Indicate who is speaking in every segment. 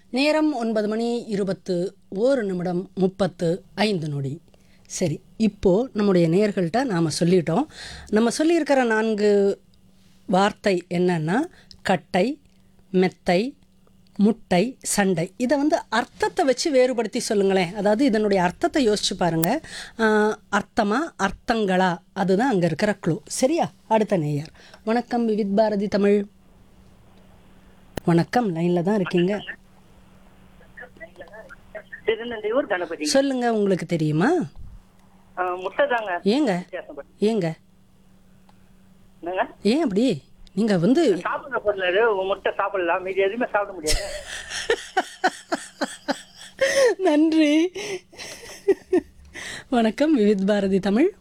Speaker 1: நேரம் ஒன்பது மணி இருபத்து ஓரு நிமிடம் முப்பத்து ஐந்து நொடி சரி இப்போது நம்முடைய நேயர்கள்ட்ட நாம் சொல்லிட்டோம் நம்ம சொல்லியிருக்கிற நான்கு வார்த்தை என்னன்னா கட்டை மெத்தை முட்டை சண்டை இதை வந்து அர்த்தத்தை வச்சு வேறுபடுத்தி சொல்லுங்களேன் அதாவது இதனுடைய அர்த்தத்தை யோசிச்சு பாருங்க ஆஹ், அர்த்தமா அர்த்தங்களா அதுதான் அங்கே இருக்கிற க்ளூ சரியா அடுத்த நேயர் வணக்கம் விவித் பாரதி தமிழ் வணக்கம் லைனில் தான் இருக்கீங்க
Speaker 2: திருநெல்வேலூர் கணபதி
Speaker 1: சொல்லுங்க உங்களுக்கு தெரியுமா
Speaker 2: ஆ, முட்டை தாங்க
Speaker 1: ஏங்க
Speaker 2: வித்தியாசப்படும்
Speaker 1: ஏங்க
Speaker 2: என்னங்க
Speaker 1: ஏன் அப்படி நீங்க வந்து
Speaker 2: சாப்பிடுற பொருள் அது முட்டை சாப்பிடலாம் மீதி எதுவுமே சாப்பிட முடியாது
Speaker 1: நன்றி வணக்கம் விவித் பாரதி தமிழ்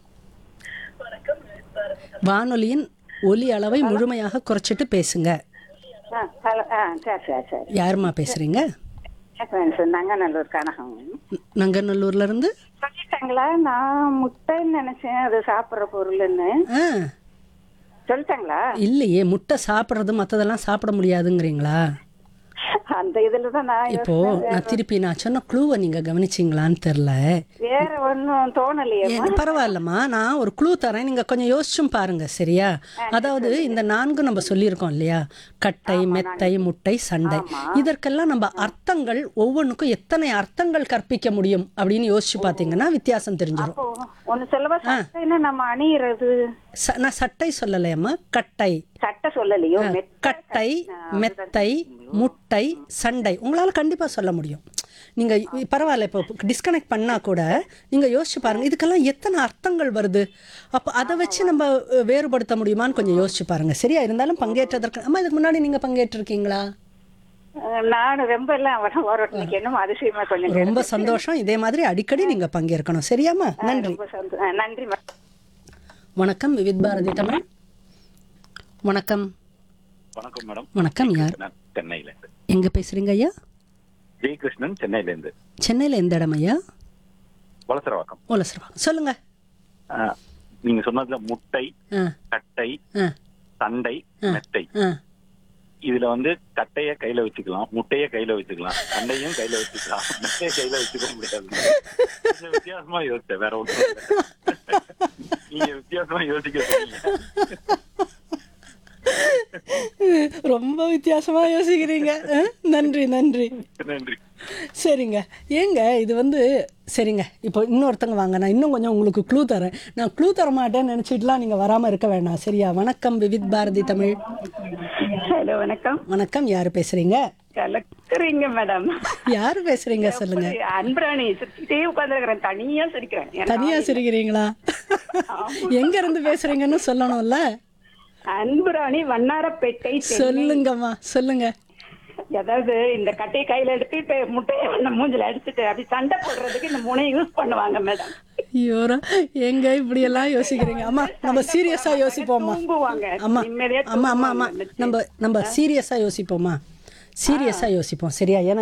Speaker 1: வானொலியின் ஒலி அளவை முழுமையாக குறைச்சிட்டு பேசுங்க
Speaker 3: ஆ ஹலோ ஆ சரி சரி சரி
Speaker 1: யாரும்மா பேசுறீங்க
Speaker 3: சார் நங்கநல்லூர் கனகம்
Speaker 1: ந- நங்கநல்லூர்ல இருந்து
Speaker 3: சொல்லிட்டாங்களா நான் முட்டைன்னு நினைச்சேன் அது சாப்பிட்ற பொருள்னு
Speaker 1: ஆ
Speaker 3: சொல்லிட்டாங்களா
Speaker 1: இல்லையே முட்டை சாப்பிட்றது மற்றதெல்லாம் சாப்பிட முடியாதுங்கிறீங்களா
Speaker 3: அந்த இதுல தான் நான்
Speaker 1: இப்போ நான் திருப்பி நான் சொன்ன க்ளூவை நீங்க கவனிச்சிங்களான்னு தெரில
Speaker 3: வேற ஒன்றும் தோணலையே
Speaker 1: ஏன் பரவாயில்லம்மா நான் ஒரு க்ளூ தரேன் நீங்க கொஞ்சம் யோசிச்சும் பாருங்க சரியா அதாவது இந்த நான்கு நம்ம சொல்லியிருக்கோம் இல்லையா கட்டை மெத்தை முட்டை சண்டை இதற்கெல்லாம் நம்ம அர்த்தங்கள் ஒவ்வொன்றுக்கும் எத்தனை அர்த்தங்கள் கற்பிக்க முடியும் அப்படின்னு யோசிச்சு பார்த்தீங்கன்னா வித்தியாசம் தெரிஞ்சிடும்
Speaker 3: இப்போ ஒன்று சொல்லவா சட்டைன்னு நம்ம அணியிறது
Speaker 1: ச- நான் சட்டை சொல்லலையம்மா கட்டை
Speaker 3: சட்டை சொல்லலையோ மெத்த
Speaker 1: கட்டை மெத்தை முட்டை சண்டை உங்களால் கண்டிப்பாக சொல்ல முடியும் நீங்கள் பரவாயில்ல இப்போ டிஸ்கனெக்ட் பண்ணால் கூட நீங்கள் யோசிச்சு பாருங்க இதுக்கெல்லாம் எத்தனை அர்த்தங்கள் வருது அப்போ அதை வச்சு நம்ம அஹ், வேறுபடுத்த முடியுமான்னு கொஞ்சம் யோசிச்சு பாருங்க சரியா இருந்தாலும் பங்கேற்றதற்கு அம்மா இதுக்கு முன்னாடி நீங்கள் பங்கேற்றிருக்கீங்களா
Speaker 3: அஹ், நான் ரொம்ப எல்லாம் வர வரட்டு என்னமோ அதிசயமா கொஞ்சம்
Speaker 1: ரொம்ப சந்தோஷம் இதே மாதிரி அடிக்கடி நீங்கள் பங்கேற்கணும் சரியாம்மா நன்றி
Speaker 3: ரொம்ப சந்தோஷம் அஹ், நன்றி மேடம்.
Speaker 1: வணக்கம் விவித் பாரதி தமிழ் வணக்கம்
Speaker 4: வணக்கம் மேடம்
Speaker 1: வணக்கம் யார்
Speaker 4: நான் சென்னையில இருந்து
Speaker 1: எங்கே பேசுகிறீங்க ஐயா
Speaker 4: ஜெயகிருஷ்ணன் சென்னையில இருந்து
Speaker 1: சென்னையில் எந்த இடம் ஐயா
Speaker 4: வளசரவாக்கம்
Speaker 1: ஓலசரவா சொல்லுங்க
Speaker 4: ஆஹ், நீங்க சொன்னதுல முட்டை
Speaker 1: ஆ
Speaker 4: கட்டை
Speaker 1: ஆ
Speaker 4: சண்டை மெத்தை
Speaker 1: ஆ
Speaker 4: இதுல வந்து கட்டைய கையில வச்சுக்கலாம் முட்டைய கையில வச்சுக்கலாம் சண்டையும் கையில வச்சுக்கலாம் மெத்தைய கையில வச்சுக்க முடியாது கொஞ்சம் வித்தியாசமா யோசிச்சேன் வேற ஒன்றும் இல்ல. நீங்க வித்தியாசமா யோசிக்க சொன்னீங்க
Speaker 1: ரொம்ப வித்தியாசமா யோசிக்கிறீங்க அஹ், நன்றி நன்றி
Speaker 4: நன்றி
Speaker 1: சரிங்க ஏங்க இது வந்து சரிங்க இப்போ இன்னொருத்தங்க வாங்க நான் இன்னும் கொஞ்சம் உங்களுக்கு க்ளூ தரேன் நான் க்ளூ தர மாட்டேன்னு நினச்சிட்டுலாம் நீங்கள் வராமல் இருக்க வேண்டாம் சரியா வணக்கம் விவித் பாரதி தமிழ்
Speaker 3: ஹலோ வணக்கம்
Speaker 1: வணக்கம் யார் பேசுகிறீங்க
Speaker 3: கலக்குறீங்க மேடம்
Speaker 1: யார் பேசுகிறீங்க சொல்லுங்க
Speaker 3: அன்பராணி சிரிச்சுட்டே உட்காந்துருக்கிறேன் தனியா சிரிக்கிறேன் எனக்கு
Speaker 1: தனியாக சிரிக்கிறீங்களா எங்க இருந்து பேசுகிறீங்கன்னு சொல்லணும்ல
Speaker 3: அன்புராணி வண்ணாரப்பேட்டை தென்னை.
Speaker 1: சொல்லுங்கம்மா சொல்லுங்க
Speaker 3: அதாவது இந்த கட்டையை கையில எடுத்துட்டு முட்டையை அந்த மூஞ்சில அடிச்சுட்டு அப்படி சண்டை போடுறதுக்கு இந்த முனையை யூஸ் பண்ணுவாங்க மேடம்
Speaker 1: ஐயோரா எங்க இப்படி எல்லாம் யோசிக்கிறீங்க அம்மா நம்ம சீரியஸா யோசிப்போம்மா
Speaker 3: தூங்குவாங்க
Speaker 1: அம்மா
Speaker 3: நிம்மதியா
Speaker 1: அம்மா அம்மா அம்மா
Speaker 3: தூங்குவாங்க.
Speaker 1: நம்ம நம்ம சீரியஸா யோசிப்போமா சீரியஸா யோசிப்போம் சரியா ஏன்னா